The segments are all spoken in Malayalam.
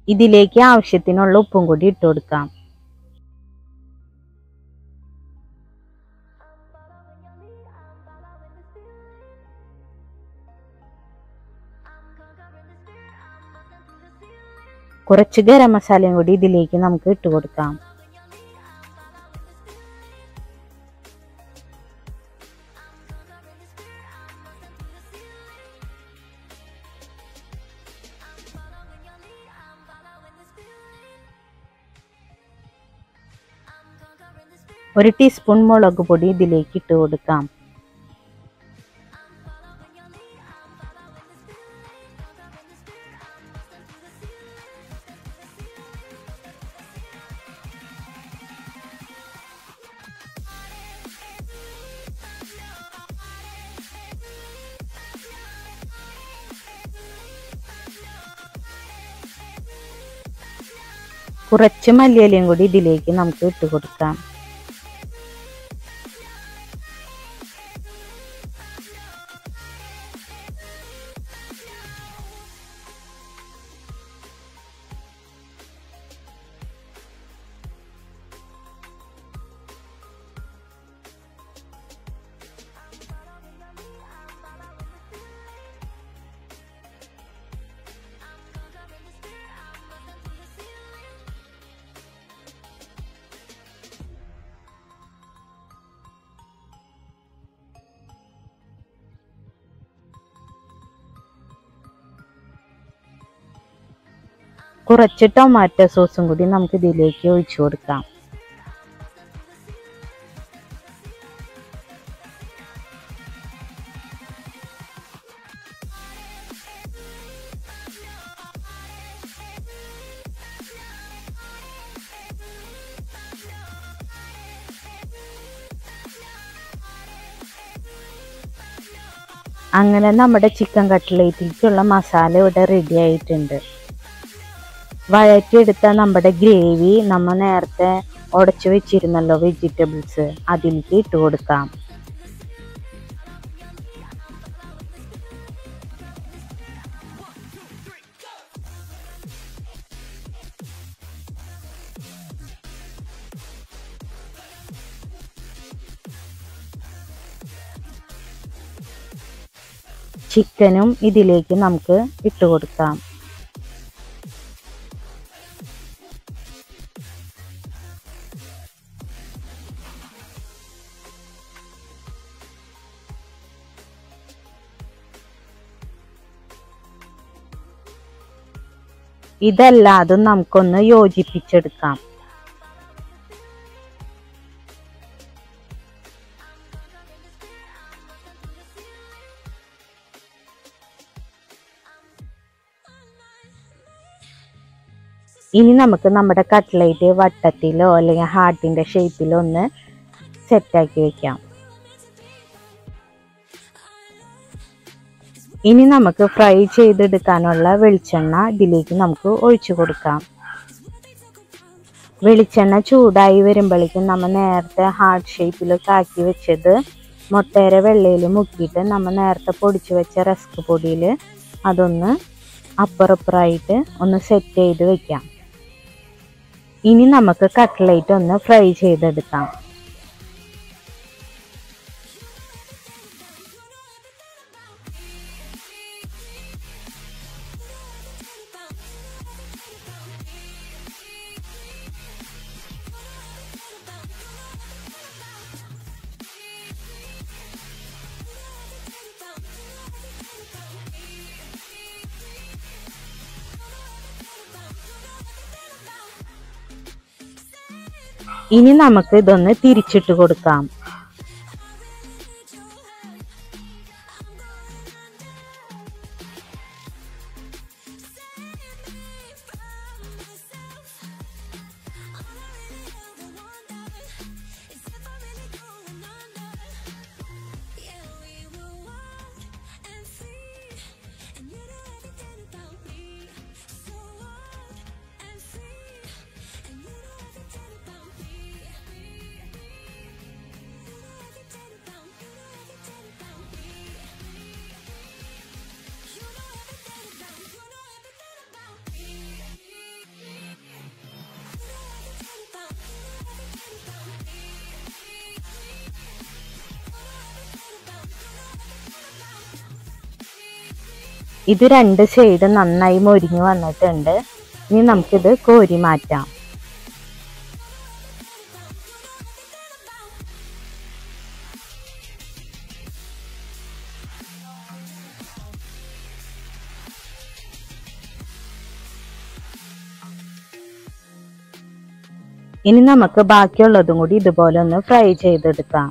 ഇതിലേക്ക് ആവശ്യത്തിനുള്ള ഉപ്പും കൂടി ഇട്ട് കൊടുക്കാം കുറച്ച് ഗരം മസാലയും കൂടി ഇതിലേക്ക് നമുക്ക് ഇട്ട് കൊടുക്കാം ഒരു ടീസ്പൂൺ മുളക് പൊടി ഇതിലേക്ക് ഇട്ട് കൊടുക്കാം കുറച്ച് മല്ലിയിലയും കൂടി ഇതിലേക്ക് നമുക്ക് ഇട്ട് കൊടുക്കാം കുറച്ച് ടൊമാറ്റോ സോസും കൂടി നമുക്ക് ഇതിലേക്ക് ഒഴിച്ചു കൊടുക്കാം അങ്ങനെ നമ്മുടെ ചിക്കൻ കട്ട്ലേറ്റിലേക്കുള്ള മസാല ഇവിടെ റെഡി ആയിട്ടുണ്ട് വഴറ്റിയെടുത്ത നമ്മുടെ ഗ്രേവി നമ്മൾ നേരത്തെ ഉടച്ചു വെച്ചിരുന്നല്ലോ വെജിറ്റബിൾസ് അതിലേക്ക് ഇട്ട് കൊടുക്കാം ചിക്കനും ഇതിലേക്ക് നമുക്ക് ഇട്ട് കൊടുക്കാം ഇതെല്ലാതും നമുക്കൊന്ന് യോജിപ്പിച്ചെടുക്കാം ഇനി നമുക്ക് നമ്മുടെ കട്ട്ലേറ്റ് വട്ടത്തിലോ അല്ലെങ്കിൽ ഹാർട്ടിന്റെ ഷേപ്പിലോ ഒന്ന് സെറ്റാക്കി വെക്കാം ഇനി നമുക്ക് ഫ്രൈ ചെയ്തെടുക്കാനുള്ള വെളിച്ചെണ്ണ ഇതിലേക്ക് നമുക്ക് ഒഴിച്ചു കൊടുക്കാം വെളിച്ചെണ്ണ ചൂടായി വരുമ്പോഴേക്കും നമ്മൾ നേരത്തെ ഹാർട്ട് ഷേപ്പിലൊക്കെ ആക്കി വെച്ചത് മുട്ടേര വെള്ളയിൽ മുക്കിയിട്ട് നമ്മൾ നേരത്തെ പൊടിച്ചു വെച്ച റസ്ക് പൊടിയിൽ അതൊന്ന് അപ്പുറപ്പുറമായിട്ട് ഒന്ന് സെറ്റ് ചെയ്ത് വെക്കാം ഇനി നമുക്ക് കട്ട്ലേറ്റ് ഒന്ന് ഫ്രൈ ചെയ്തെടുക്കാം ഇനി നമുക്ക് ഇതൊന്ന് തിരിച്ചിട്ട് കൊടുക്കാം ഇത് രണ്ട് സൈഡ് നന്നായി മൊരിഞ്ഞ് വന്നിട്ടുണ്ട് ഇനി നമുക്കിത് കോരി മാറ്റാം ഇനി നമുക്ക് ബാക്കിയുള്ളതും കൂടി ഇതുപോലെ ഒന്ന് ഫ്രൈ ചെയ്തെടുക്കാം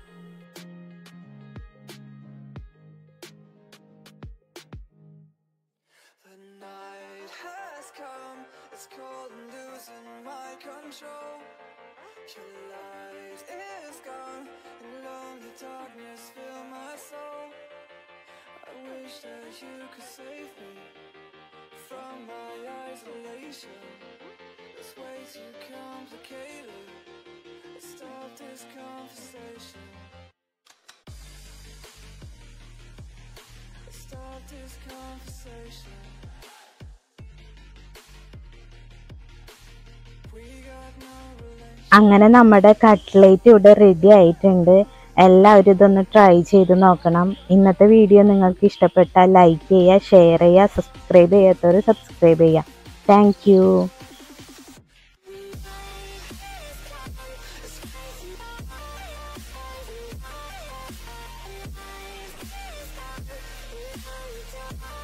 The night has come, it's cold and losing my control. Your light is gone, and lonely darkness fill my soul. I wish that you could save me from my isolation. It's way too complicated. Let's stop this conversation. Let's stop this conversation. We got no relation. അങ്ങനെ നമ്മുടെ കട്ട്ലേറ്റ് ഇവിടെ റെഡി ആയിട്ടുണ്ട് എല്ലാവരും ഇതൊന്ന് ട്രൈ ചെയ്ത് നോക്കണം ഇന്നത്തെ വീഡിയോ നിങ്ങൾക്ക് ഇഷ്ടപ്പെട്ടാൽ ലൈക്ക് ചെയ്യുക ഷെയർ ചെയ്യുക സബ്സ്ക്രൈബ് ചെയ്യാത്തവർ സബ്സ്ക്രൈബ് ചെയ്യുക താങ്ക്